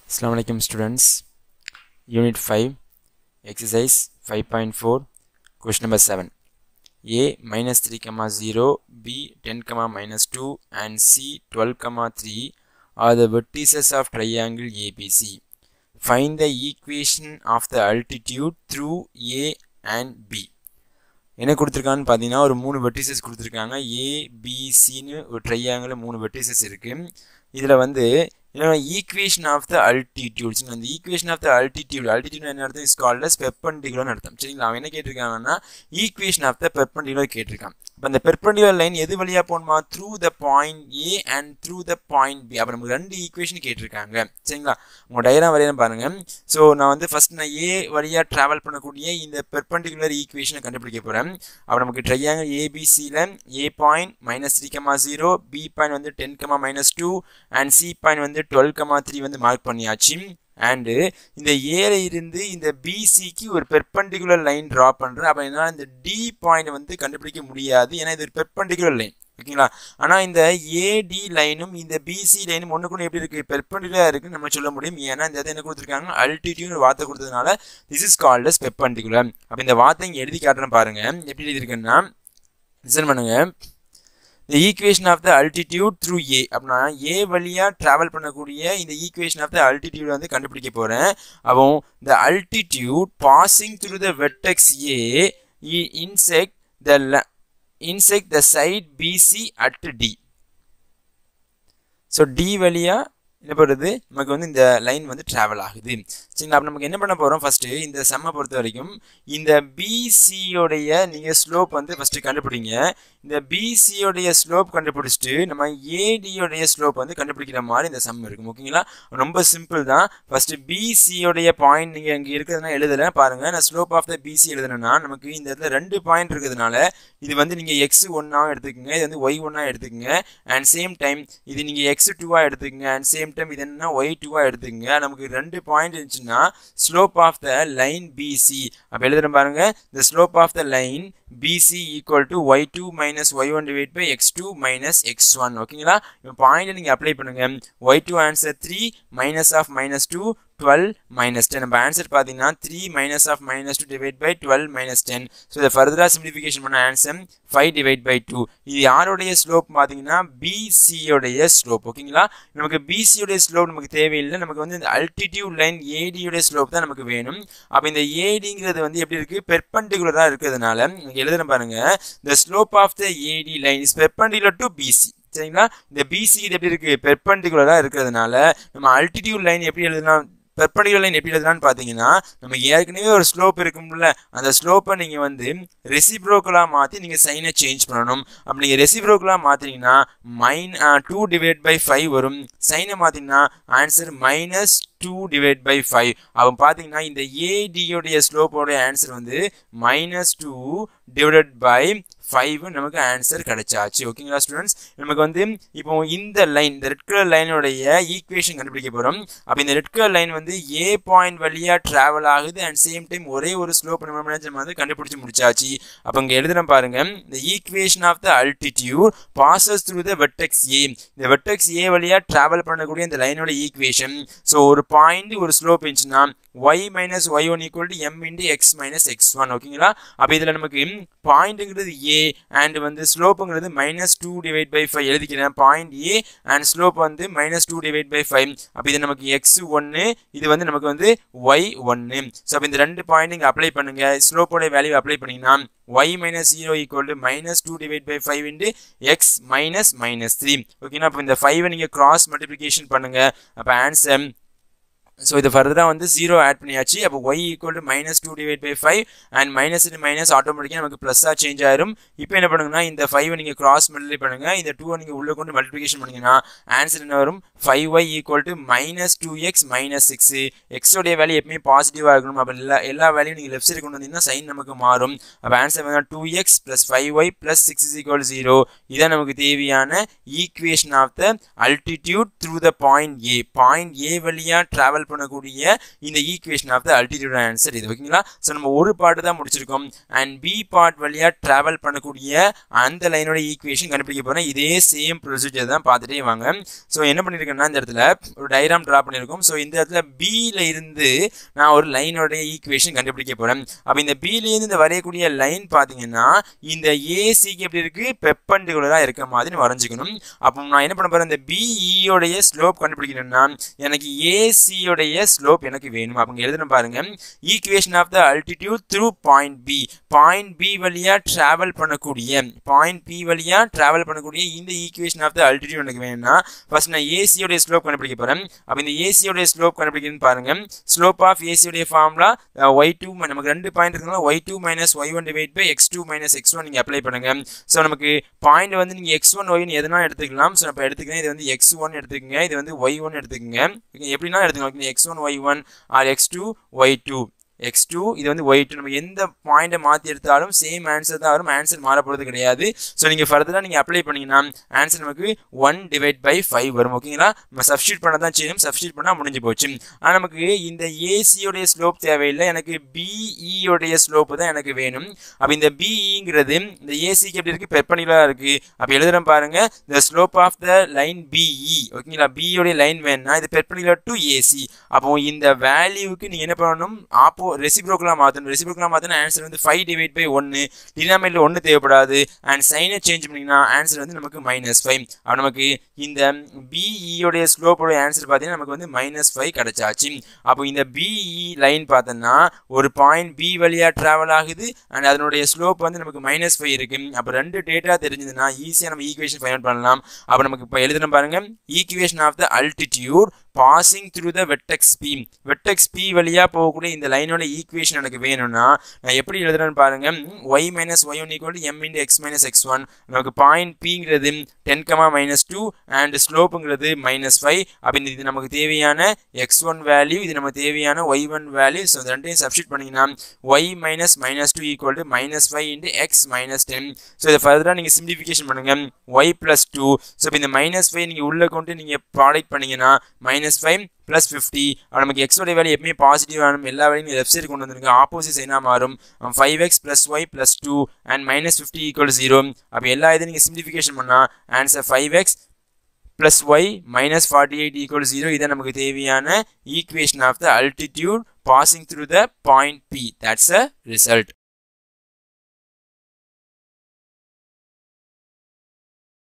Assalamu alaikum students. Unit 5, exercise 5.4, question number 7. A minus 3 comma 0, B 10 comma minus 2 and C 12 comma 3 are the vertices of triangle ABC. Find the equation of the altitude through A and B. என்ன கொடுத்துருக்கான்னு பார்த்தீங்கன்னா ஒரு மூணு vertices கொடுத்துருக்காங்க ஏபிசின்னு ஒரு triangle மூணு vertices இருக்குது இதில் வந்து ஈக்குவேஷன் ஆஃப் த அல்டிடியூட்ஸ் அந்த equation of the altitude altitude என்ன அர்த்தம் இஸ் கால்ட் அஸ் பெர்பண்டிகுலர்னு அர்த்தம் சரிங்களா அவன் என்ன கேட்டிருக்காங்கன்னா ஈக்குவேஷன் ஆஃப் த பெர்பண்டிகுலர் கேட்டிருக்கான் இப்போ அந்த பெர்பண்டிகுலர் லைன் எது வழியாக போகணுமா through the point A and through the point B அப்போ நமக்கு ரெண்டு ஈக்குவேஷன் கேட்டிருக்காங்க சரிங்களா உங்கள் டயராம் வரையும் பாருங்கள் ஸோ நான் வந்து ஃபஸ்ட் நான் ஏ வழியாக ட்ராவல் பண்ணக்கூடிய இந்த பெர்பண்டிகுலர் ஈக்குவேஷனை கண்டுபிடிக்க போகிறேன் அப்போ நமக்கு ட்ரையாங்கிள் ஏபிசியில் A point minus three comma zero B point வந்து ten comma minus two and C point வந்து டுவெல் கமா த்ரீ வந்து மார்க் பண்ணியாச்சு அண்டு இந்த ஏல இருந்து இந்த பிசிக்கு ஒரு பெர்பண்டிகுலர் லைன் ட்ரா பண்ணுறேன் அப்போ என்னால் இந்த டி பாயிண்ட் வந்து கண்டுபிடிக்க முடியாது ஏன்னா இது ஒரு பெர்பண்டிகுலர் லைன் ஓகேங்களா ஆனால் இந்த ஏடி லைனும் இந்த பிசி லைனும் ஒன்றுக்கு எப்படி இருக்குது பெர்பண்டிகுலராக இருக்குன்னு நம்ம சொல்ல முடியும் ஏன்னா இந்த இடத்துல என்ன கொடுத்துருக்காங்க அல்டிடியூட் வார்த்தை கொடுத்ததுனால this is called as perpendicular அப்போ இந்த வார்த்தை இங்கே எழுதி காட்டுறேன் பாருங்க எப்படி எழுதியிருக்குன்னா லிசன் பண்ணுங்க இந்த equation of the altitude through A அப்படின்னா ஏ வழியாக ட்ராவல் பண்ணக்கூடிய இந்த ஈக்குவேஷன் ஆஃப் த அல்டிடியூட் வந்து கண்டுபிடிக்க போகிறேன் அப்போ the altitude passing through the vertex A intersect the intersect the side BC at D so D வழியாக என்ன பண்ணுறது நமக்கு வந்து இந்த லைன் வந்து ட்ராவல் ஆகுது சரிங்களா அப்போ நமக்கு என்ன பண்ண போகிறோம் ஃபஸ்ட்டு இந்த செம்மை பொறுத்த வரைக்கும் இந்த பிசியோடைய நீங்கள் ஸ்லோப் வந்து ஃபஸ்ட்டு கண்டுபிடிங்க இந்த பிசியோடைய ஸ்லோப் கண்டுபிடிச்சிட்டு நம்ம ஏடியோடைய ஸ்லோப் வந்து கண்டுபிடிக்கிற மாதிரி இந்த சம் இருக்கும் ஓகேங்களா ரொம்ப சிம்பிள் தான் ஃபஸ்ட்டு பிசியோடைய பாயிண்ட் நீங்கள் இங்கே இருக்கிறதுனா எழுதலை பாருங்கள் நான் ஸ்லோப் ஆஃப் த பிசி எழுதுனேன்னா நமக்கு இந்த இடத்துல ரெண்டு பாயிண்ட் இருக்கிறதுனால இது வந்து நீங்கள் எக்ஸ் ஒன்னாக எடுத்துக்கோங்க இது வந்து ஒய் ஒன்னாக எடுத்துக்கோங்க அண்ட் சேம் டைம் இது நீங்கள் எக்ஸ் டூவாக எடுத்துக்கோங்க அண்ட் சேம் டைம் இது என்ன ஒய் டூவாக எடுத்துக்கோங்க நமக்கு ரெண்டு பாயிண்ட் இருந்துச்சுன்னா slope of the line BC அப்போ எழுதுறேன் பாருங்க the slope of the line BC equal to y2 minus y1 divided by x2 minus x1 ஓகேங்களா இப்போ பாயிண்ட் நீங்கள் அப்ளை பண்ணுங்க y2 answer three minus of minus two twelve minus ten நம்ம answer பார்த்தீங்கன்னா three minus of minus two divide by twelve minus ten so இதை ஃபர்தராக simplification பண்ண answer five divide by two இது யாருடைய ஸ்லோப் பார்த்தீங்கன்னா பிசியோடைய ஸ்லோப் ஓகேங்களா நமக்கு பிசியோடைய ஸ்லோப் நமக்கு தேவையில்லை நமக்கு வந்து இந்த அல்டிடியூட் லைன் ஏடியோடைய ஸ்லோப் தான் நமக்கு வேணும் அப்போ இந்த ஏடிங்கிறது வந்து எப்படி இருக்குது பெர்பண்டிகுலராக இருக்கிறதுனால எழுதுன பாருங்க the slope of the AD line is perpendicular to BC சரிங்களா இந்த பிசி இது எப்படி இருக்குது பெர்பண்டிகுலராக இருக்கிறதுனால நம்ம அல்டிடியூட் லைன் எப்படி எழுதலாம் பெர்பண்டிகுலர் லைன் எப்படி எழுதலாம்னு பார்த்தீங்கன்னா நமக்கு ஏற்கனவே ஒரு ஸ்லோப் இருக்கும்ல அந்த ஸ்லோப்பை நீங்கள் வந்து ரெசிப்ரோக்கலாக மாற்றி நீங்கள் சைனை சேஞ்ச் பண்ணணும் அப்படி நீங்கள் ரெசிப்ரோக்கலாக மாற்றினீங்கன்னா minus two divide by five வரும் சைனை மாற்றிங்கன்னா answer minus two divide by five அப்போ பார்த்தீங்கன்னா இந்த ஏடியோடைய ஸ்லோப்போடைய ஆன்சர் வந்து minus two divided by five நமக்கு ஆன்சர் கிடைச்சாச்சு ஓகேங்களா ஸ்டூடெண்ட்ஸ் நமக்கு வந்து இப்போ இந்த லைன் இந்த ரெட் கலர் லைனுடைய ஈக்குவேஷன் கண்டுபிடிக்க போகிறோம் அப்போ இந்த ரெட் கலர் லைன் வந்து ஏ பாயிண்ட் வழியாக ட்ராவல் ஆகுது அண்ட் சேம் டைம் ஒரே ஒரு ஸ்லோப் நம்ம வந்து கண்டுபிடிச்சி முடிச்சாச்சு அப்போ இங்கே எழுதுறோம் பாருங்க இந்த equation of the altitude passes through the vertex A இந்த வெட்டெக்ஸ் ஏ வழியாக ட்ராவல் பண்ணக்கூடிய இந்த லைனோட ஈக்குவேஷன் ஸோ ஒரு பாயிண்ட் ஒரு ஸ்லோப் இருந்துச்சுன்னா y minus Y one equal to M into X minus X one ஓகேங்களா அப்போ இதில் நமக்கு பாயிண்ட்டுங்கிறது ஏ அண்ட் வந்து ஸ்லோப்புங்கிறது minus two divide by five எழுதிக்கிறேன் பாயிண்ட் ஏ அண்ட் ஸ்லோப் வந்து minus two divide by five அப்போ இது நமக்கு எக்ஸ் ஒன்று இது வந்து நமக்கு வந்து ஒய் ஒன்று ஸோ அப்போ இந்த ரெண்டு பாயிண்ட் இங்கே அப்ளை பண்ணுங்க ஸ்லோப்போட வேல்யூ அப்ளை பண்ணிங்கன்னா y minus 0 equal to minus 2 divided by 5 into x minus minus 3 ஓகேனா அப்போ இந்த 5 நீங்கள் cross multiplication பண்ணுங்க அப்போ ஆன்சர் ஸோ இது ஃபர்தராக வந்து ஜீரோ ஆட் பண்ணியாச்சு அப்போ Y equal to minus two divide by five and minus minus ஆட்டோமேட்டிக்காக நமக்கு ப்ளஸ்ஸாக சேஞ்ச் ஆயிரும் இப்போ என்ன பண்ணுங்கன்னா இந்த ஃபைவ் நீங்கள் கிராஸ் மல்டிப்ளை பண்ணுங்கள் இந்த டூவை நீங்கள் உள்ளே கொண்டு மல்டிபிகேஷன் பண்ணிங்கன்னா ஆன்சர் என்ன வரும் five Y equal to minus two X minus six எக்ஸோடைய வேல்யூ எப்பவுமே பாசிட்டிவாக இருக்கணும் அப்போ எல்லா எல்லா வேல்யூ நீங்கள் லெஃப்ட் சைடு கொண்டு வந்தீங்கன்னா சைன் நமக்கு மாறும் அப்போ ஆன்சர் வந்து two X plus five Y plus six is equal zero இதான் நமக்கு தேவையான equation of the altitude through the point A point A வழியாக ட்ராவல் ட்ராவல் பண்ணக்கூடிய இந்த equation of the altitude answer இது ஓகேங்களா ஸோ நம்ம ஒரு பார்ட் தான் முடிச்சிருக்கோம் அண்ட் பி பார்ட் வழியாக ட்ராவல் பண்ணக்கூடிய அந்த லைனோட ஈக்குவேஷன் கண்டுபிடிக்க போகிறோம் இதே சேம் ப்ரொசீஜர் தான் பார்த்துட்டே வாங்க ஸோ என்ன பண்ணியிருக்கேன்னா இந்த இடத்துல ஒரு டயராம் ட்ரா பண்ணியிருக்கோம் ஸோ இந்த இடத்துல பியில் இருந்து நான் ஒரு லைனோட ஈக்குவேஷன் கண்டுபிடிக்க போகிறேன் அப்போ இந்த பியிலேருந்து இந்த வரையக்கூடிய லைன் பார்த்தீங்கன்னா இந்த ஏசிக்கு எப்படி இருக்குது பெப்பண்டிகுலராக இருக்க மாதிரி வரைஞ்சிக்கணும் அப்போ நான் என்ன பண்ண போகிறேன் இந்த பிஇயோடைய ஸ்லோப் கண்டுபிடிக்கணும்னா எனக்கு ஏசியோடைய ஸ்லோப் எனக்கு வேணும் அப்போ எழுதணும் பாருங்க equation of the altitude through point B point B வழியாக ட்ராவல் பண்ணக்கூடிய பாயிண்ட் பி வழியாக ட்ராவல் பண்ணக்கூடிய இந்த ஈக்குவேஷன் ஆஃப் த அல்டிடியூட் எனக்கு வேணும்னா ஃபர்ஸ்ட் நான் ஏசியோடைய ஸ்லோப் கண்டுபிடிக்க போகிறேன் அப்போ இந்த ஏசியோடைய ஸ்லோப் கண்டுபிடிக்கணும்னு பாருங்க ஸ்லோப் ஆஃப் ஏசியோடைய ஃபார்முலா ஒய் டூ நமக்கு ரெண்டு பாயிண்ட் இருக்குங்களா Y two minus Y one divide by X two minus X one நீங்கள் அப்ளை பண்ணுங்க ஸோ நமக்கு பாயிண்ட் வந்து நீங்கள் எக்ஸ் ஒன் ஒய்னு எதனா எடுத்துக்கலாம் ஸோ இப்போ எடுத்துக்கிறேன் இது வந்து எக்ஸ் ஒன் எடுத்துக்கங்க இது வந்து ஒய் ஒன் எடுத்துக்கங்க எப்படின்னா எடுத்துக்கலாம் X one Y one or X two Y two X two இது வந்து ஒய் டூ நம்ம எந்த பாயிண்ட்டை மாற்றி எடுத்தாலும் சேம் ஆன்சர் தான் வரும் ஆன்சர் மாறப்படுறது கிடையாது ஸோ நீங்கள் ஃபர்தராக நீங்கள் அப்ளை பண்ணிங்கன்னா ஆன்சர் நமக்கு ஒன் டிவைட் பை ஃபைவ் வரும் ஓகேங்களா நம்ம சப்ஸ்டியூட் பண்ண தான் செய்யணும் சப்ஸ்டியூட் பண்ணால் முடிஞ்சு போச்சு ஆனால் நமக்கு இந்த ஏசியோடைய ஸ்லோப் தேவையில்லை எனக்கு பிஇயோடைய ஸ்லோப்பு தான் எனக்கு வேணும் அப்போ இந்த பிஇங்கிறது இந்த ஏசிக்கு எப்படி இருக்குது பெர்பனிலாக இருக்குது அப்போ எழுதுகிறேன் பாருங்கள் இந்த slope of the line BE ஓகேங்களா பியோடைய லைன் வேணும்னா இது பெர்பனிலர் டு ஏசி அப்போ இந்த வேல்யூவுக்கு நீங்கள் என்ன பண்ணணும் ஆப்போ ரெசிப்ரோக்கலாக மாற்றணும் ரெசிப்ரோக்கலாக மாற்றினா ஆன்சர் வந்து ஃபைவ் டிவைட் பை ஒன்று டினாமினேட்டில் ஒன்று தேவைப்படாது அண்ட் சைனை சேஞ்ச் பண்ணிங்கன்னா ஆன்சர் வந்து நமக்கு மைனஸ் ஃபைவ் அப்போ நமக்கு இந்த பிஇயோடைய ஸ்லோப்போட ஆன்சர் பார்த்தீங்கன்னா நமக்கு வந்து மைனஸ் ஃபைவ் கிடச்சாச்சு அப்போ இந்த பிஇ லைன் பார்த்தோன்னா ஒரு பாயிண்ட் பி வழியாக ட்ராவல் ஆகுது அண்ட் அதனுடைய ஸ்லோப் வந்து நமக்கு மைனஸ் ஃபைவ் இருக்கு அப்போ ரெண்டு டேட்டா தெரிஞ்சதுன்னா ஈஸியாக நம்ம ஈக்குவேஷன் ஃபைண்ட் பண்ணலாம் அப்போ நமக்கு இப்போ எழுதுன பாருங்க equation of the altitude passing through the vertex P vertex P வழியாக போகக்கூடிய இந்த லைனோட ஈக்குவேஷன் எனக்கு வேணும்னா நான் எப்படி எழுதுறேன்னு பாருங்க y minus Y one equal m into X minus X one நமக்கு பாயிண்ட் பிங்கிறது ten comma minus two and ஸ்லோப்புங்கிறது மைனஸ் ஃபைவ் அப்போ இது நமக்கு தேவையான எக்ஸ் ஒன் வேல்யூ இது நமக்கு தேவையான ஒய் ஒன் வேல்யூ ஸோ இந்த ரெண்டையும் சப்ஸ்டியூட் பண்ணிங்கன்னா y minus minus two equal to minus five into X minus ten so இதை ஃபர்தராக நீங்கள் சிம்பிளிஃபிகேஷன் பண்ணுங்கள் ஒய் ப்ளஸ் டூ ஸோ இப்போ இந்த மைனஸ் ஃபைவ் நீங்கள் உள்ளே கொண்டு நீங்கள் ப்ராடக்ட் பண்ணீங்கன்னா மைனஸ் ஃபைவ் ப்ளஸ் ஃபிஃப்டி நமக்கு எக்ஸோட வேல்யூ எப்பவுமே பாசிட்டிவ் ஆனும் எல்லா வேலையும் லெஃப்ட் சைடு கொண்டு வந்துருங்க ஆப்போசிட் சைனாக மாறும் five x plus y plus two and minus fifty equal zero அப்போ எல்லா இதையும் நீங்கள் சிம்பிளிஃபிகேஷன் பண்ணால் answer five x plus y minus forty eight equal zero இதை நமக்கு தேவையான equation of the altitude passing through the point P that's a result